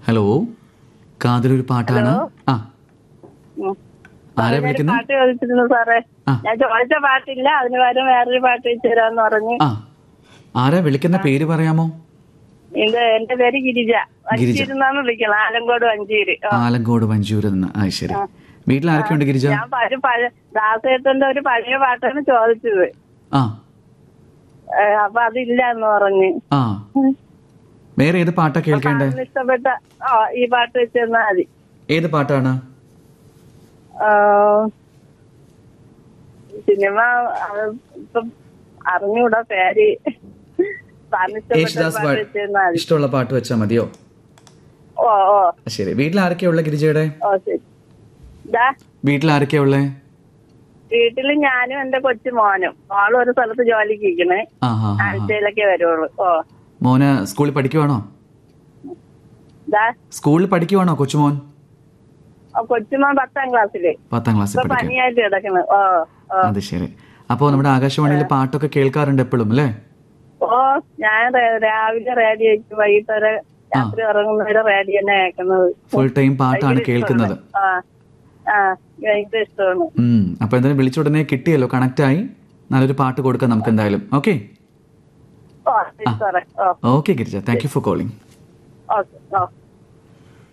Hello കാതിലൊരു പാട്ടാണ് ആ ഉം. ആരാ ഞാനൊരു വിളിക്കുന്നത് പാട്ട് ചോദിച്ചിരുന്നു സാറേ ആ. ഞാൻ ചോദിച്ച പാട്ടില്ല അതിന് പകരം വേറൊരു പാട്ട് വെച്ച് തരാന്ന് പറഞ്ഞു ആ ആരാ വിളിക്കുന്ന പേര് പറയാമോ ഇത് എന്റെ പേര് ഗിരിജ ഗിരിജ. വഞ്ചിരുന്നാന്ന് വിളിക്കണം ആലങ്കോട് വഞ്ചിയൂര് ആ. ആലങ്കോട് വഞ്ചൂരിൽ നിന്ന് ആ ശരി വീട്ടിൽ ആരൊക്കെയുണ്ട് ഗിരിജ ഞാൻ പഴയ പഴയ ദാസേട്ടന്റെ ഒരു പഴയ പാട്ടാണ് ചോദിച്ചത് ആ ഏ, അപ്പൊ അതില്ല എന്ന് പറഞ്ഞ് ആ വേറെ ഏത് പാട്ടാ കേൾക്കേണ്ടേ അതിന് ഇഷ്ടപ്പെട്ട ആ ഈ പാട്ട് വെച്ച് തന്നാ മതി ഏത് പാട്ടാണ് ആ, സിനിമ അത് ഇപ്പം അറിഞ്ഞൂടാ പേര് സാറിന് ഇഷ്ടപ്പെട്ട ഒരു യേശുദാസ് പാട്ട് പാട്ട് വെച്ച് തന്നാ മതി ഇഷ്ടമുള്ള പാട്ട് വെച്ചാൽ മതിയോ ഓ ഓ ശരി വീട്ടിൽ ആരൊക്കെയുള്ള ഗിരിജയുടെ ഓ ശരി ഇതാ വീട്ടിൽ ആരൊക്കെയുള്ളേ വീട്ടില് ഞാനും എന്റെ കൊച്ചു മോനും മോളും ഒരു സ്ഥലത്ത് ജോലിക്ക് ഇരിക്കണേ ആ ഹാ ഹാ ആഴ്ചയിലൊക്കെ വരുള്ളൂ ഓ മോന് സ്കൂളിൽ പഠിക്കുവാണോ ഇതാ സ്കൂളിൽ പഠിക്കുവാണോ കൊച്ചുമോൻ ഓ, കൊച്ചുമോൻ പത്താം ക്ലാസ്സില് പത്താം ക്ലാസ്സിൽ ഇപ്പൊ പഠിക്കും പനിയായിട്ട് കിടക്കണ് ഓ ഓ അത് ശരി അപ്പോൾ നമ്മുടെ ആകാശവാണിയിൽ പാട്ടൊക്കെ കേൾക്കാറുണ്ട് എപ്പോഴും അല്ലേ ഓ ഞാൻ റേ- രാവിലെ റേഡിയോ വെച്ച് വൈകിട്ട് വരെ രാത്രി ഉറങ്ങുന്നവരെ റേഡിയോ തന്നെ കേൾക്കുന്നത് ഫുൾ ടൈം പാട്ടാണ് കേൾക്കുന്നത് ആ ആ ഭയങ്കര ഇഷ്ടമാണ് ഉം അപ്പൊ എന്തായാലും വിളിച്ച ഉടനെ കിട്ടിയല്ലോ കണക്ട് ആയി നല്ലൊരു പാട്ട് കൊടുക്കാം നമുക്ക് എന്തായാലും ഓക്കെ ഓ ശരി സാറേ ഓ okay Girija thank you for calling okay oh